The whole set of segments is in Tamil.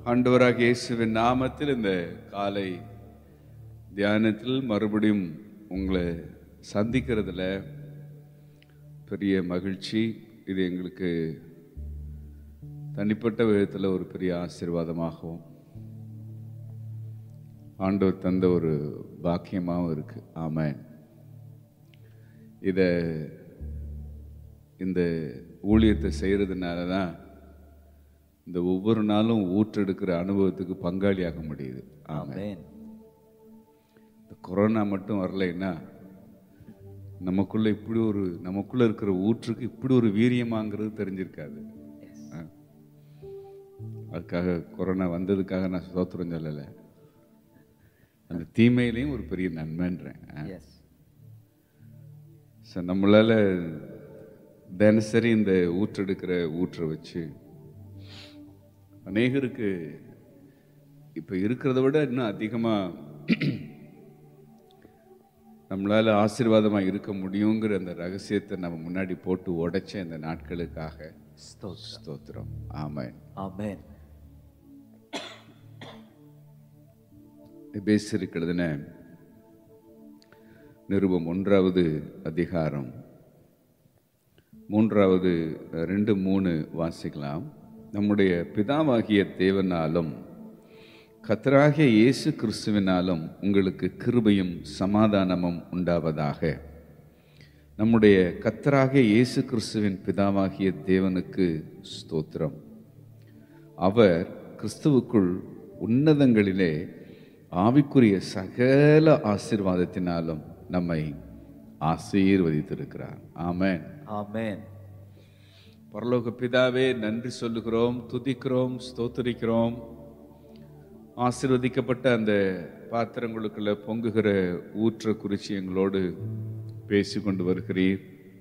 ஆண்டவராக இயேசுவின் நாமத்தில் இந்த காலை தியானத்தில் மறுபடியும் உங்களை சந்திக்கிறதுல பெரிய மகிழ்ச்சி இது எங்களுக்கு தனிப்பட்ட விதத்தில் ஒரு பெரிய ஆசீர்வாதமாகவும் ஆண்டவர் தந்த ஒரு பாக்கியமாகவும் இருக்கு ஆமென் இதை இந்த ஊழியத்தை செய்கிறதுனால தான் இந்த ஒவ்வொரு நாளும் ஊற்றெடுக்கிற அனுபவத்துக்கு பங்காளியாக முடியுது ஆமென் Amen. இந்த கொரோனா மட்டும் வரலைன்னா நமக்குள்ள இப்படி ஒரு நமக்குள்ள இருக்கிற ஊற்றுக்கு இப்படி ஒரு வீரியமாங்கிறது தெரிஞ்சிருக்காது ஆ. அதுக்காக கொரோனா வந்ததுக்காக நான் சோத்திரம் சொல்லலை அந்த தீமையிலையும் ஒரு பெரிய நன்மைன்றேன் ஆ. Yes. ஸோ நம்மளால் தினசரி இந்த ஊற்றெடுக்கிற ஊற்றை வச்சு அநேகருக்கு இப்போ இருக்கிறத விட இன்னும் அதிகமாக நம்மளால் ஆசீர்வாதமாக இருக்க முடியுங்கிற அந்த ரகசியத்தை நம்ம முன்னாடி போட்டு உடைச்ச இந்த நாட்களுக்காக ஸ்தோத்திரம். ஸ்தோத்திரம் ஆமாம் Amen. எபேசியருக்கு எழுதின நிருபம் ஒன்றாவது அதிகாரம் மூன்றாவது அஹ், ரெண்டு மூணு வாசிக்கலாம் நம்முடைய பிதாவாகிய தேவனாலும் கத்தராகிய இயேசு கிறிஸ்துவினாலும் உங்களுக்கு கிருபையும் சமாதானமும் உண்டாவதாக நம்முடைய கத்தராகிய இயேசு கிறிஸ்துவின் பிதாவாகிய தேவனுக்கு ஸ்தோத்திரம் அவர் கிறிஸ்துவுக்குள் உன்னதங்களிலே ஆவிக்குரிய சகல ஆசீர்வாதத்தினாலும் நம்மை ஆசீர்வதித்திருக்கிறார் ஆமென் Amen. பரலோக பிதாவே நன்றி சொல்லுகிறோம் துதிக்கிறோம் ஸ்தோத்திரிக்கிறோம் ஆசீர்வதிக்கப்பட்ட அந்த பாத்திரங்களுக்குள்ள பொங்குகிற ஊற்ற குறிச்சி எங்களோடு பேசி கொண்டு வருகிறீர்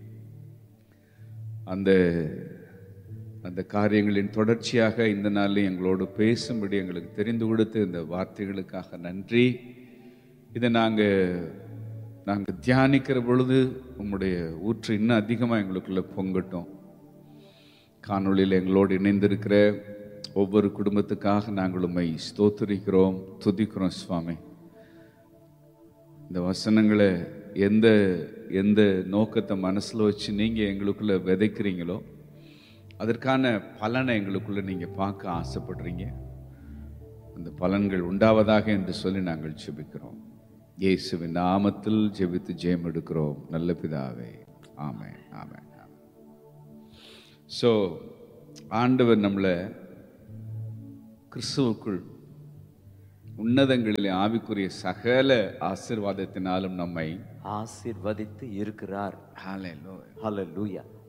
அந்த அந்த காரியங்களின் தொடர்ச்சியாக இந்த நாளில் எங்களோடு பேசும்படி எங்களுக்கு தெரிந்து கொடுத்த இந்த வார்த்தைகளுக்காக நன்றி இதை நாங்கள் நாங்கள் தியானிக்கிற பொழுது உம்முடைய ஊற்று இன்னும் அதிகமாக எங்களுக்குள்ள பொங்கட்டும் காணொளியில் எங்களோடு இணைந்திருக்கிற ஒவ்வொரு குடும்பத்துக்காக நாங்கள் உம்மை ஸ்தோத்திரிக்கிறோம் துதிக்கிறோம் சுவாமி இந்த வசனங்களை எந்த எந்த நோக்கத்தை மனசில் வச்சு நீங்கள் எங்களுக்குள்ள விதைக்கிறீங்களோ அதற்கான பலனை எங்களுக்குள்ள நீங்கள் பார்க்க ஆசைப்படுறீங்க அந்த பலன்கள் உண்டாவதாக என்று சொல்லி நாங்கள் ஜெபிக்கிறோம் இயேசுவின் நாமத்தில் ஜெபித்து ஜெயம் எடுக்கிறோம் நல்ல பிதாவே ஆமென் ஆமென் ஆமென் ஸோ ஆண்டவர் நம்மளை கிறிஸ்துவுக்குள் உன்னதங்களிலே ஆவிக்குரிய சகல ஆசீர்வாதத்தினாலும் நம்மை ஆசீர்வதித்து இருக்கிறார் Hallelujah. Hallelujah.